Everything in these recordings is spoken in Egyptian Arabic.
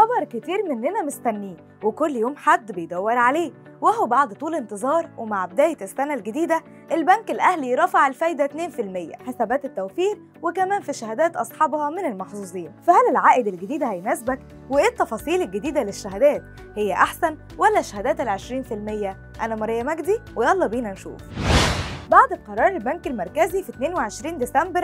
خبر كتير مننا مستنيه وكل يوم حد بيدور عليه وهو بعد طول انتظار ومع بداية السنة الجديدة البنك الأهلي رفع الفايدة 2% حسابات التوفير وكمان في شهادات أصحابها من المحظوظين فهل العائد الجديد هيناسبك؟ وإيه التفاصيل الجديدة للشهادات؟ هي أحسن ولا شهادات ال 20%؟ أنا ماريا مجدي ويلا بينا نشوف بعد قرار البنك المركزي في 22 ديسمبر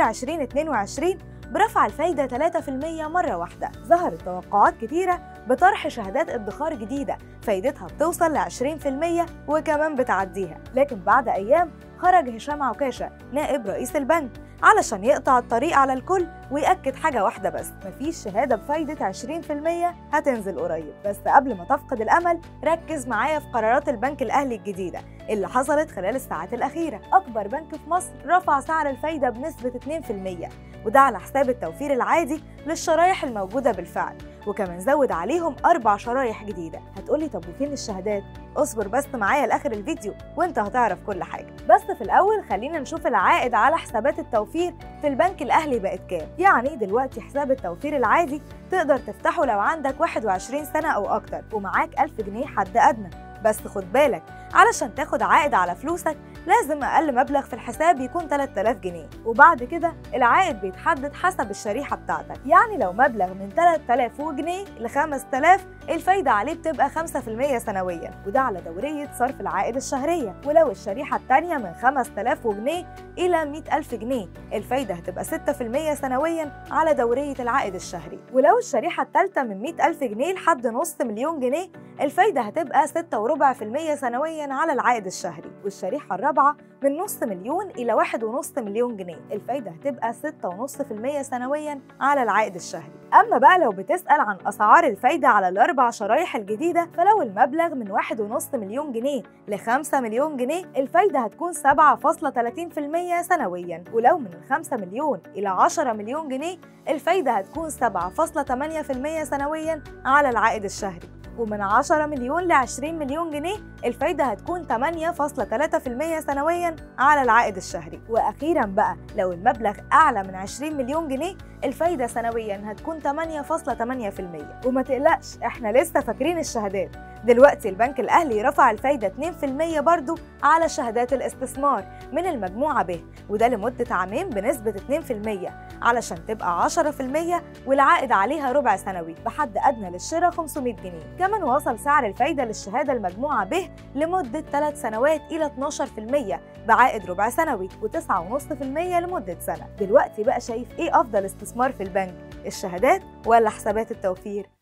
2022 برفع الفايدة 3% مرة واحدة ظهرت توقعات كتيرة بطرح شهادات ادخار جديدة فايدتها بتوصل ل 20% وكمان بتعديها لكن بعد أيام خرج هشام عكاشة نائب رئيس البنك علشان يقطع الطريق على الكل ويأكد حاجة واحدة بس مفيش شهادة بفايدة 20% هتنزل قريب بس قبل ما تفقد الأمل ركز معايا في قرارات البنك الأهلي الجديدة اللي حصلت خلال الساعات الأخيرة أكبر بنك في مصر رفع سعر الفايدة بنسبة 2% وده على حساب التوفير العادي للشرايح الموجودة بالفعل وكمان زود عليهم أربع شرايح جديدة هتقولي طب وفين الشهادات؟ اصبر بس معايا لآخر الفيديو وانت هتعرف كل حاجة بس في الأول خلينا نشوف العائد على حسابات التوفير في البنك الأهلي بقت كام يعني دلوقتي حساب التوفير العادي تقدر تفتحه لو عندك 21 سنة أو أكتر ومعاك 1000 جنيه حد أدنى بس خد بالك علشان تاخد عائد على فلوسك لازم أقل مبلغ في الحساب يكون 3000 جنيه وبعد كده العائد بيتحدد حسب الشريحة بتاعتك يعني لو مبلغ من 3000 جنيه ل 5000 الفايدة عليه بتبقى 5% سنويا وده على دورية صرف العائد الشهرية ولو الشريحة التانية من 5000 جنيه إلى 100000 جنيه الفايدة هتبقى 6% سنويا على دورية العائد الشهري ولو الشريحة التالتة من 100000 جنيه لحد نص مليون جنيه الفايدة هتبقى 6.4% سنويا على العائد الشهري والشريحة الرابعة من نص مليون إلى واحد ونص مليون جنيه الفايدة هتبقى 6.5% سنويا على العائد الشهري أما بقى لو بتسأل عن أسعار الفايدة على الأربع شرايح الجديدة فلو المبلغ من واحد ونص مليون جنيه ل 5 مليون جنيه الفايدة هتكون 7.30% سنويا ولو من 5 مليون إلى 10 مليون جنيه الفايدة هتكون 7.8% سنويا على العائد الشهري ومن 10 مليون ل 20 مليون جنيه الفايدة هتكون 8.3% سنويا على العائد الشهري وأخيرا بقى لو المبلغ أعلى من 20 مليون جنيه الفايدة سنويا هتكون 8.8% وما تقلقش احنا لسه فاكرين الشهادات دلوقتي البنك الأهلي رفع الفايدة 2% برضو على شهادات الاستثمار من المجموعة ب وده لمدة عامين بنسبة 2% علشان تبقى 10% والعائد عليها ربع سنوي بحد أدنى للشراء 500 جنيه كمان وصل سعر الفايدة للشهادة المجموعة ب لمدة 3 سنوات إلى 12% بعائد ربع سنوي و9.5% لمدة سنة دلوقتي بقى شايف إيه أفضل استثمار في البنك الشهادات ولا حسابات التوفير